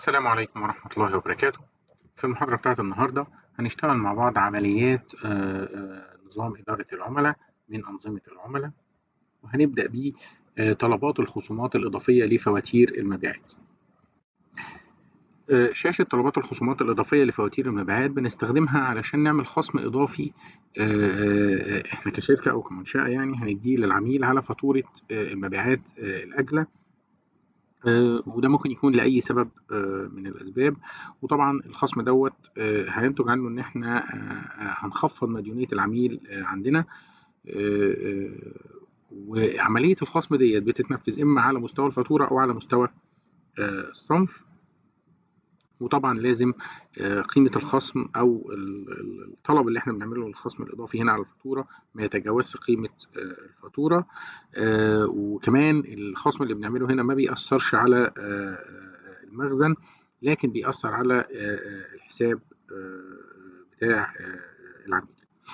السلام عليكم ورحمة الله وبركاته في المحاضرة بتاعت النهاردة هنشتغل مع بعض عمليات آه، آه، نظام إدارة العملاء من أنظمة العملاء وهنبدأ بطلبات الخصومات الإضافية لفواتير المبيعات آه، شاشة طلبات الخصومات الإضافية لفواتير المبيعات بنستخدمها علشان نعمل خصم إضافي إحنا كشركة أو كمنشأة يعني هنديه للعميل على فاتورة المبيعات الأجلة آه، وده ممكن يكون لأي سبب آه، من الأسباب وطبعا الخصم دوت آه، هينتج عنه إن إحنا هنخفض مديونية العميل عندنا وعملية الخصم ديت بتتنفذ إما على مستوى الفاتورة أو على مستوى الصنف وطبعا لازم آه، قيمة الخصم أو الطلب اللي احنا بنعمله للخصم الإضافي هنا على الفاتورة ما يتجاوزش قيمة آه، الفاتورة آه، وكمان الخصم اللي بنعمله هنا ما بيأثرش على المخزن لكن بيأثر على الحساب بتاع العميل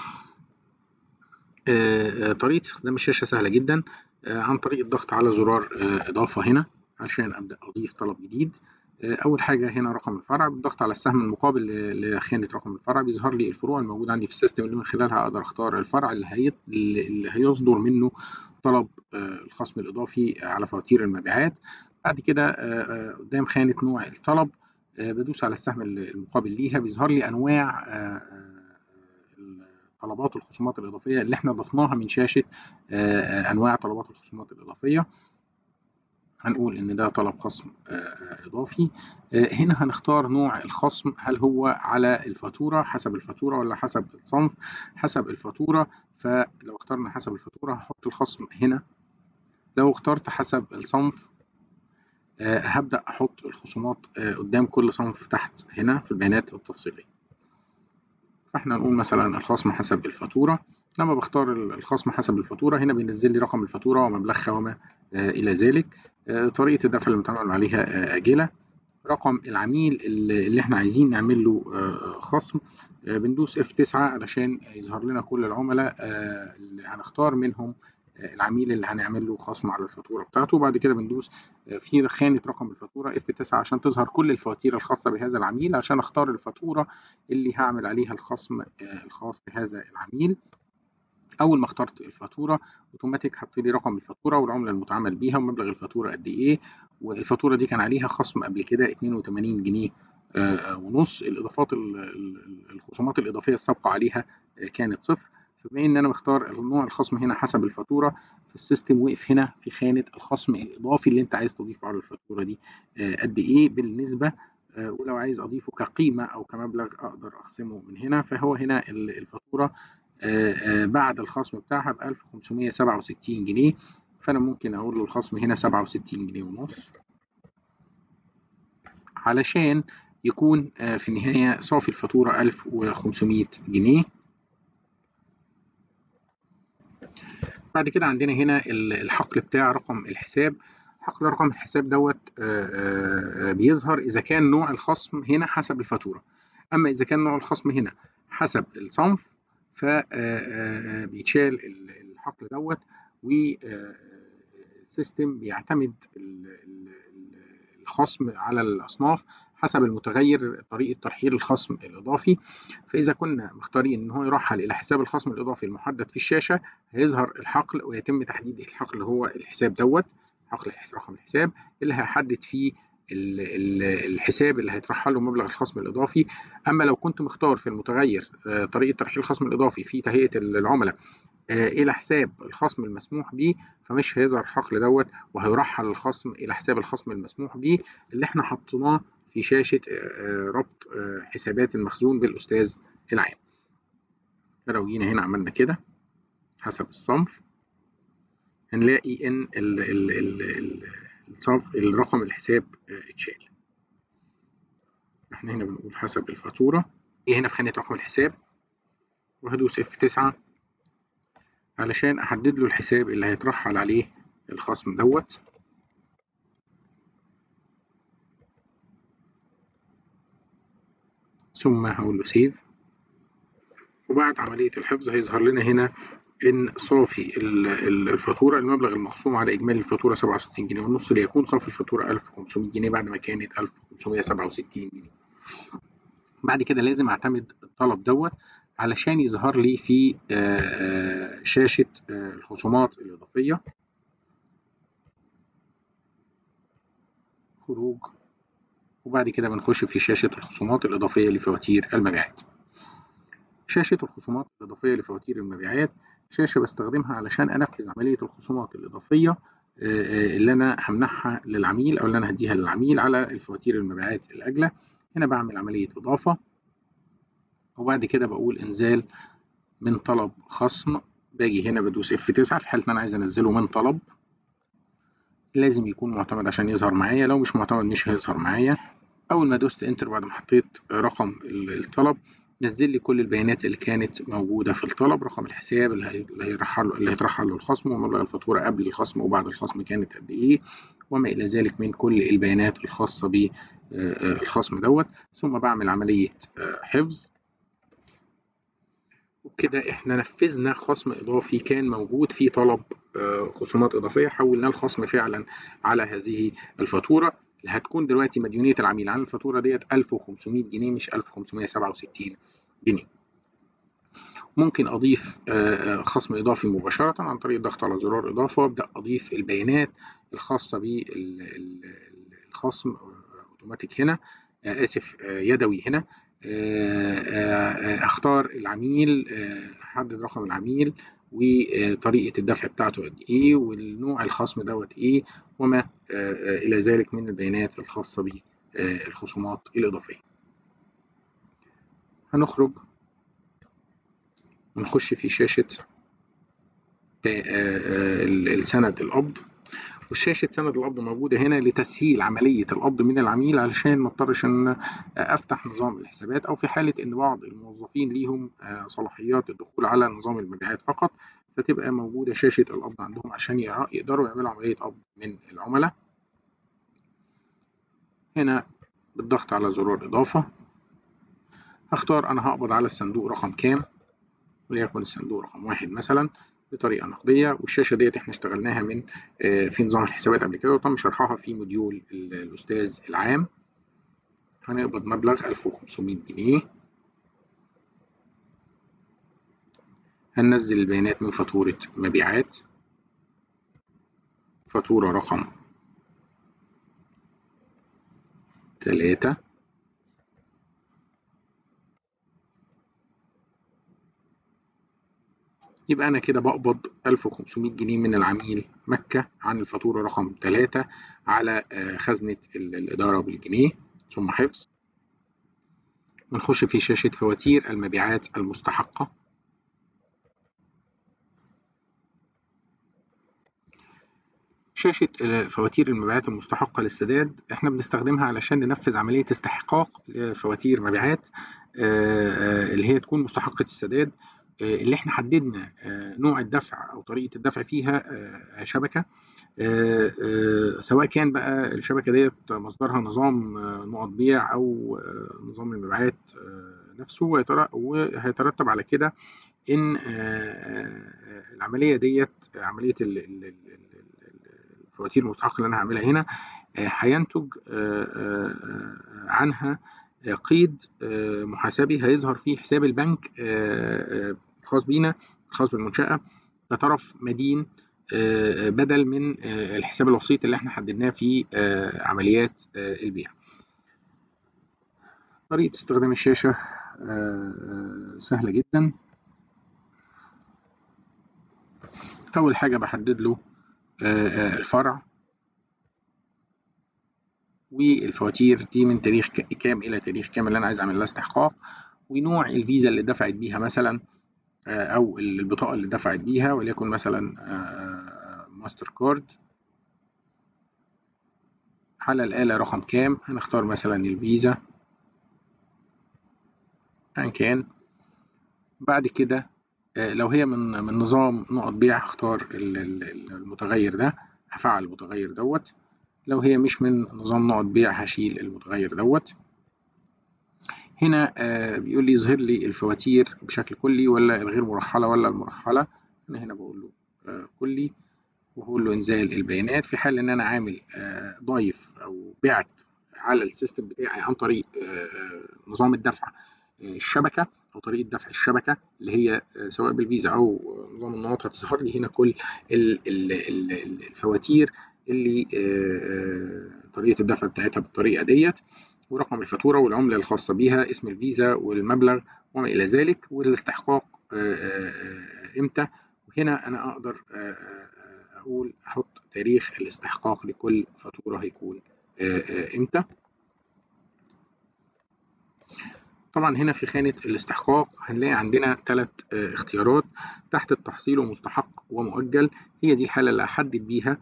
طريقة استخدام الشاشة سهلة جدا عن طريق الضغط على زرار إضافة هنا عشان أبدأ أضيف طلب جديد اول حاجه هنا رقم الفرع بالضغط على السهم المقابل لخانه رقم الفرع بيظهر لي الفروع الموجوده عندي في السيستم اللي من خلالها اقدر اختار الفرع اللي هي اللي هيصدر منه طلب آه، الخصم الاضافي على فواتير المبيعات بعد كده آه، آه، قدام خانه نوع الطلب بدوس على السهم المقابل ليها بيظهر لي انواع طلبات الخصومات الاضافيه اللي احنا ضفناها من شاشه انواع طلبات الخصومات الاضافيه هنقول إن ده طلب خصم آه، آه، إضافي آه، هنا هنختار نوع الخصم هل هو على الفاتورة حسب الفاتورة ولا حسب الصنف حسب الفاتورة فلو اخترنا حسب الفاتورة هحط الخصم هنا لو اخترت حسب الصنف هبدأ أحط الخصومات قدام كل صنف تحت هنا في البيانات التفصيلية فاحنا نقول مثلا الخصم حسب الفاتورة لما بختار الخصم حسب الفاتورة هنا بينزل لي رقم الفاتورة ومبلغها وما إلى ذلك آه، طريقة الدفع اللي بنتعامل عليها آجلة رقم العميل اللي احنا عايزين نعمل له آه، خصم آه، بندوس F9 علشان يظهر لنا كل العملاء اللي هنختار منهم العميل اللي هنعمل له خصم على الفاتورة بتاعته وبعد كده بندوس في خانة رقم الفاتورة F9 عشان تظهر كل الفواتير الخاصة بهذا العميل عشان اختار الفاتورة اللي هعمل عليها الخصم الخاص بهذا العميل اول ما اخترت الفاتوره اوتوماتيك حط لي رقم الفاتوره والعمله المتعامل بيها ومبلغ الفاتوره قد ايه والفاتوره دي كان عليها خصم قبل كده 82 جنيه آه، آه، ونص الاضافات الخصومات الاضافيه السابقه عليها آه، كانت صفر فبما ان انا مختار نوع الخصم هنا حسب الفاتوره في السيستم وقف هنا في خانه الخصم الاضافي اللي انت عايز تضيفه على الفاتوره دي قد ايه بالنسبه ولو عايز اضيفه كقيمه او كمبلغ اقدر اخصمه من هنا فهو هنا الفاتوره آه، آه، بعد الخصم بتاعها ب 1567 جنيه فأنا ممكن أقول له الخصم هنا 67 جنيه ونص علشان يكون آه، في النهاية صافي الفاتورة 1500 جنيه بعد كده عندنا هنا الحقل بتاع رقم الحساب حقل رقم الحساب دوت بيظهر إذا كان نوع الخصم هنا حسب الفاتورة أما إذا كان نوع الخصم هنا حسب الصنف فبيتشال الحقل دوت والسيستم بيعتمد الخصم على الأصناف حسب المتغير طريقة ترحيل الخصم الإضافي فإذا كنا مختارين إن هو يرحل إلى حساب الخصم الإضافي المحدد في الشاشة هيظهر الحقل ويتم تحديد الحقل هو الحساب دوت حقل رقم الحساب اللي هحدد فيه الحساب اللي هيترحل له مبلغ الخصم الاضافي اما لو كنت مختار في المتغير آه، طريقه ترحيل الخصم الاضافي في تهيئه العملاء آه، الى حساب الخصم المسموح به فمش هيظهر الحقل دوت وهيرحل الخصم الى حساب الخصم المسموح به اللي احنا حطيناه في شاشه آه، ربط حسابات المخزون بالاستاذ العام فلو جينا هنا عملنا كده حسب الصنف هنلاقي ان ال ال ال ال الصرف الرقم الحساب آه، اتشال احنا هنا بنقول حسب الفاتورة ايه هنا في خانة رقم الحساب وهدوس F9 علشان احدد له الحساب اللي هيترحل عليه الخصم دوت ثم هقول له سيف وبعد عملية الحفظ هيظهر لنا هنا إن صافي الفاتورة المبلغ المخصوم على إجمالي الفاتورة 67 جنيه ونص ليكون صافي الفاتورة 1500 جنيه بعد ما كانت 1567 جنيه. بعد كده لازم أعتمد الطلب دوت علشان يظهر لي في شاشة الخصومات الإضافية خروج وبعد كده بنخش في شاشة الخصومات الإضافية لفواتير المبيعات. شاشة الخصومات الإضافية لفواتير المبيعات شاشة بستخدمها علشان أنفذ عملية الخصومات الإضافية اللي أنا همنحها للعميل أو اللي أنا هديها للعميل على الفواتير المبيعات الأجلة هنا بعمل عملية إضافة وبعد كده بقول إنزال من طلب خصم باجي هنا بدوس F9 في حالة إن أنا عايز أنزله من طلب لازم يكون معتمد عشان يظهر معايا لو مش معتمد مش هيظهر معايا أول ما دوست انتر بعد ما حطيت رقم الطلب نزل لي كل البيانات اللي كانت موجودة في الطلب رقم الحساب اللي هيرحل اللي هيترحل له الخصم ومبلغ الفاتورة قبل الخصم وبعد الخصم كانت قد إيه وما إلى ذلك من كل البيانات الخاصة بالخصم دوت ثم بعمل عملية حفظ وبكده احنا نفذنا خصم إضافي كان موجود في طلب خصومات إضافية حولنا الخصم فعلا على هذه الفاتورة اللي هتكون دلوقتي مديونية العميل عن الفاتورة ديت 1500 جنيه مش 1567 جنيه. ممكن أضيف خصم إضافي مباشرة عن طريق الضغط على زرار إضافة وأبدأ أضيف البيانات الخاصة بالخصم أوتوماتيك هنا آسف يدوي هنا أختار العميل أحدد رقم العميل وطريقة الدفع بتاعته قد إيه والنوع الخصم دوت إيه وما إلى ذلك من البيانات الخاصة بالخصومات الإضافية. هنخرج ونخش في شاشة السند القبض وشاشة سند القبض موجودة هنا لتسهيل عملية القبض من العميل علشان ما اضطرش ان افتح نظام الحسابات او في حالة ان بعض الموظفين ليهم صلاحيات الدخول على نظام المبيعات فقط فتبقى موجودة شاشة القبض عندهم عشان يقدروا يعملوا عملية قبض من العملاء هنا بالضغط على زرار إضافة هختار أنا هقبض على الصندوق رقم كام وليكن الصندوق رقم واحد مثلا بطريقة نقدية والشاشة ديت احنا اشتغلناها من في نظام الحسابات قبل كده وتم شرحها في موديول الأستاذ العام هنقبض مبلغ 1500 جنيه هننزل البيانات من فاتورة مبيعات فاتورة رقم تلاتة يبقى أنا كده بقبض 1500 جنيه من العميل مكة عن الفاتورة رقم 3 على خزنة الإدارة بالجنيه ثم حفظ ونخش في شاشة فواتير المبيعات المستحقة شاشة فواتير المبيعات المستحقة للسداد احنا بنستخدمها علشان ننفذ عملية استحقاق لفواتير مبيعات اللي هي تكون مستحقة السداد اللي احنا حددنا نوع الدفع او طريقه الدفع فيها شبكه سواء كان بقى الشبكه ديت مصدرها نظام نقط بيع او نظام المبيعات نفسه وهيترتب على كده ان العمليه ديت عمليه الفواتير المستحقه اللي انا هعملها هنا هينتج عنها قيد محاسبي هيظهر فيه حساب البنك الخاص بينا الخاص بالمنشأة كطرف مدين بدل من الحساب الوسيط اللي احنا حددناه في عمليات البيع طريقة استخدام الشاشة سهلة جدا أول حاجة بحدد له الفرع والفواتير دي من تاريخ كام الى تاريخ كام اللي انا عايز اعمل لها استحقاق ونوع الفيزا اللي دفعت بيها مثلا او البطاقه اللي دفعت بيها وليكن مثلا ماستر كارد على الآلة رقم كام هنختار مثلا الفيزا أيا كان بعد كده لو هي من من نظام نقط بيع هختار المتغير ده هفعل المتغير دوت لو هي مش من نظام نقط بيع هشيل المتغير دوت هنا آه بيقول لي يظهر لي الفواتير بشكل كلي ولا الغير مرحلة ولا المرحلة أنا هنا بقول له آه كلي وهقول له إنزال البيانات في حال إن أنا عامل آه ضايف أو بعت على السيستم بتاعي عن طريق نظام الدفع الشبكة أو طريقة دفع الشبكة اللي هي سواء بالفيزا أو نظام النقط هتظهر لي هنا كل الفواتير اللي طريقة الدفع بتاعتها بالطريقة ديت ورقم الفاتورة والعملة الخاصة بيها اسم الفيزا والمبلغ وما إلى ذلك والاستحقاق إمتى وهنا أنا أقدر أقول أحط تاريخ الاستحقاق لكل فاتورة هيكون إمتى طبعا هنا في خانة الاستحقاق هنلاقي عندنا ثلاث اختيارات تحت التحصيل ومستحق ومؤجل هي دي الحالة اللي هحدد بيها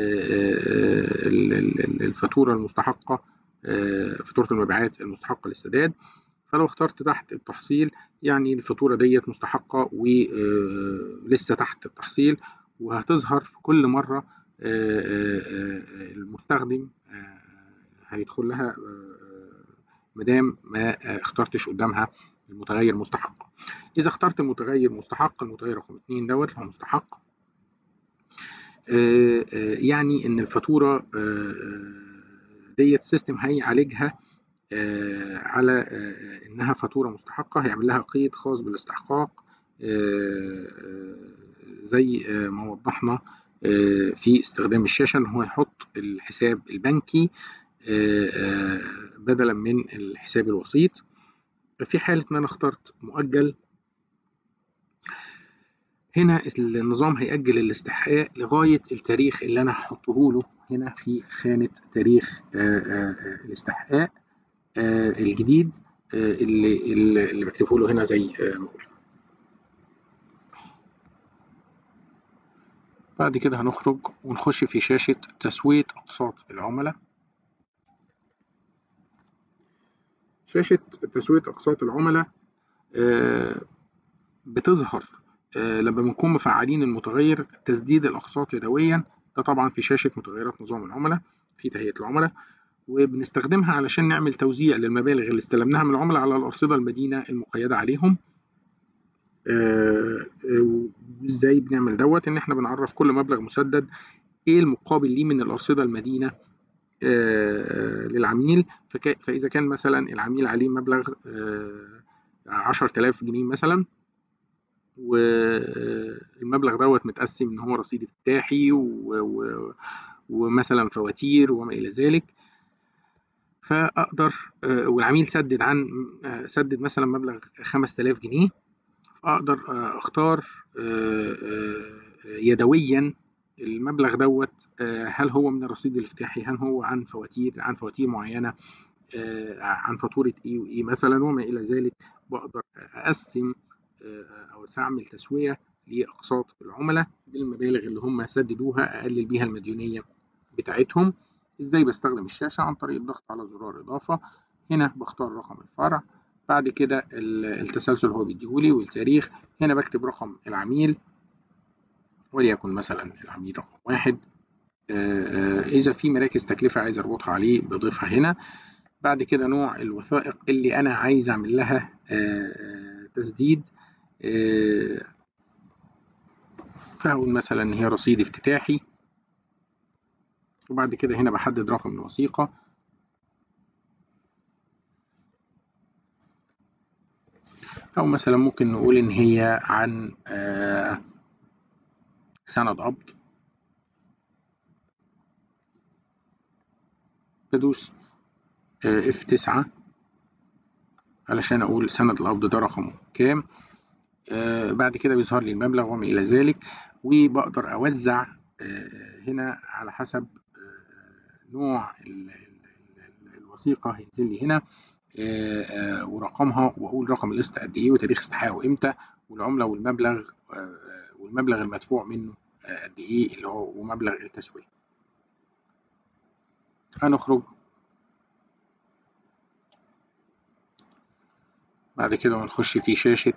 الفاتورة المستحقة فاتورة المبيعات المستحقة للسداد فلو اخترت تحت التحصيل يعني الفاتورة ديت مستحقة ولسه تحت التحصيل وهتظهر في كل مرة المستخدم هيدخل لها مدام ما اخترتش قدامها المتغير مستحق إذا اخترت المتغير مستحق المتغير رقم 2 دوت هو مستحق يعني إن الفاتورة ديت السيستم هيعالجها على إنها فاتورة مستحقة هيعمل لها قيد خاص بالاستحقاق زي ما وضحنا في استخدام الشاشة إن هو يحط الحساب البنكي بدلا من الحساب الوسيط في حالة ما أنا اخترت مؤجل هنا النظام هيأجل الاستحقاق لغاية التاريخ اللي أنا هحطه له هنا في خانة تاريخ الاستحقاق الجديد اللي اللي بكتبه له هنا زي ما قلت بعد كده هنخرج ونخش في شاشة تسوية أقساط العملاء شاشة تسوية أقساط العملاء بتظهر لما بنكون مفعلين المتغير تسديد الأقساط يدويا ده طبعا في شاشة متغيرات نظام العملاء في تهيئة العملاء وبنستخدمها علشان نعمل توزيع للمبالغ اللي استلمناها من العملاء على الأرصدة المدينة المقيدة عليهم ازاي بنعمل دوت ان احنا بنعرف كل مبلغ مسدد ايه المقابل ليه من الأرصدة المدينة للعميل فإذا كان مثلا العميل عليه مبلغ عشرة آلاف جنيه مثلا والمبلغ دوت متقسم إن هو رصيد افتتاحي ومثلا فواتير وما إلى ذلك فأقدر والعميل سدد عن سدد مثلا مبلغ خمسة آلاف جنيه أقدر أختار يدويا المبلغ دوت هل هو من الرصيد الافتتاحي هل هو عن فواتير عن فواتير معينه عن فاتوره ايه وايه مثلا وما الى ذلك بقدر اقسم او اعمل تسويه لاقساط العملاء بالمبالغ اللي هم سددوها اقلل بيها المديونيه بتاعتهم ازاي بستخدم الشاشه عن طريق الضغط على زرار اضافه هنا بختار رقم الفرع بعد كده التسلسل هو بيديهولي والتاريخ هنا بكتب رقم العميل وليكن مثلا العميل رقم واحد إذا في مراكز تكلفة عايز أربطها عليه بضيفها هنا بعد كده نوع الوثائق اللي أنا عايز أعمل لها تسديد فهقول مثلا إن هي رصيد افتتاحي وبعد كده هنا بحدد رقم الوثيقة أو مثلا ممكن نقول إن هي عن سند قبض بدوس اف تسعة علشان اقول سند القبض ده رقمه كام آه بعد كده بيظهر لي المبلغ وما الى ذلك وبقدر اوزع آه هنا على حسب آه نوع الوثيقه هينزل لي هنا ورقمها واقول رقم القسط قد ايه وتاريخ استحقاقه امتى والعمله والمبلغ والمبلغ المدفوع منه قد ايه اللي هو ومبلغ التسويه هنخرج بعد كده ونخش في شاشة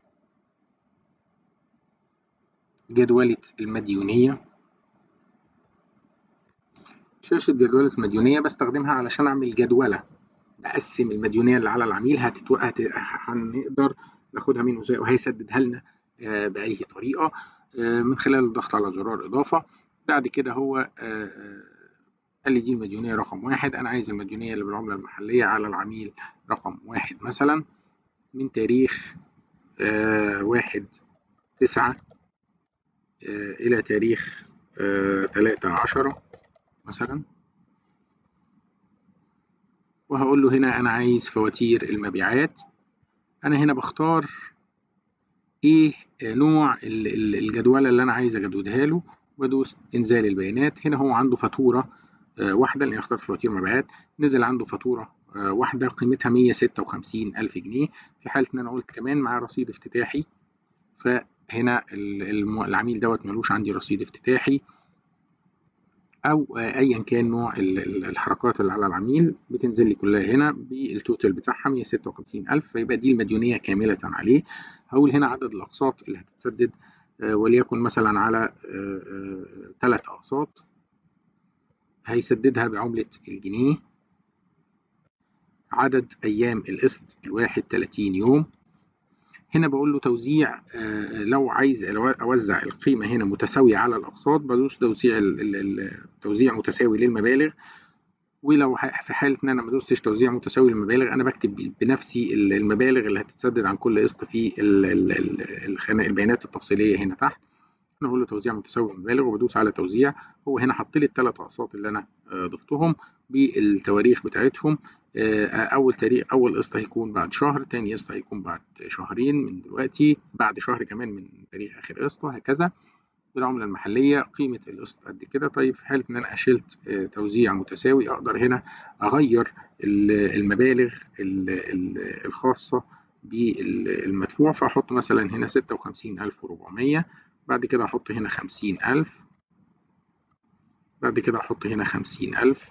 جدولة المديونية شاشة جدولة المديونية بستخدمها علشان أعمل جدولة نقسم المديونيه اللي على العميل هتتو... هت... هنقدر ناخدها منه ازاي وهيسددها لنا باي طريقه من خلال الضغط على زرار اضافه بعد كده هو قال لي دي المديونيه رقم واحد انا عايز المديونيه اللي بالعمله المحليه على العميل رقم واحد مثلا من تاريخ واحد تسعة إلى تاريخ تلاتة عشرة مثلا وهقول له هنا أنا عايز فواتير المبيعات أنا هنا بختار إيه نوع الجدولة اللي أنا عايز أجدودها له بدوس إنزال البيانات هنا هو عنده فاتورة واحدة لأن اخترت فواتير مبيعات نزل عنده فاتورة واحدة قيمتها 156 ألف جنيه في حالة إن أنا قلت كمان معاه رصيد افتتاحي فهنا العميل دوت ملوش عندي رصيد افتتاحي او ايا كان نوع الحركات اللي على العميل بتنزل لي كلها هنا بالتوتال بتاعها 156000 فيبقى دي المديونيه كامله عليه هقول هنا عدد الاقساط اللي هتتسدد وليكن مثلا على ثلاث اقساط هيسددها بعمله الجنيه عدد ايام القسط الواحد 30 يوم هنا بقول له توزيع لو عايز اوزع القيمه هنا متساويه على الاقساط بدوس توزيع توزيع متساوي للمبالغ ولو في حاله ان انا ما دوستش توزيع متساوي للمبالغ انا بكتب بنفسي المبالغ اللي هتتسدد عن كل قسط في البيانات التفصيليه هنا تحت انا بقول له توزيع متساوي للمبالغ وبدوس على توزيع هو هنا حط لي الثلاث اقساط اللي انا ضفتهم بالتواريخ بتاعتهم اول تاريخ اول قسط هيكون بعد شهر تاني قسط هيكون بعد شهرين من دلوقتي بعد شهر كمان من تاريخ اخر قسط وهكذا بالعملة المحلية قيمة القسط قد كده طيب في حالة إن أنا شلت توزيع متساوي أقدر هنا أغير المبالغ الخاصة بالمدفوع فأحط مثلا هنا ستة وخمسين ألف وربعمية بعد كده أحط هنا خمسين ألف بعد كده أحط هنا خمسين ألف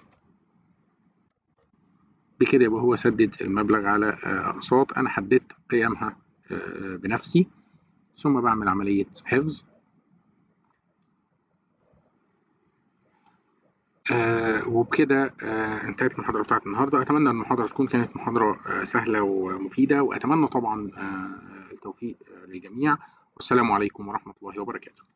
بكده يبقى هو سدد المبلغ على أقساط أنا حددت قيمها بنفسي ثم بعمل عملية حفظ آه وبكده آه انتهت المحاضرة بتاعت النهاردة أتمنى أن المحاضرة تكون كانت محاضرة آه سهلة ومفيدة وأتمنى طبعا التوفيق للجميع والسلام عليكم ورحمة الله وبركاته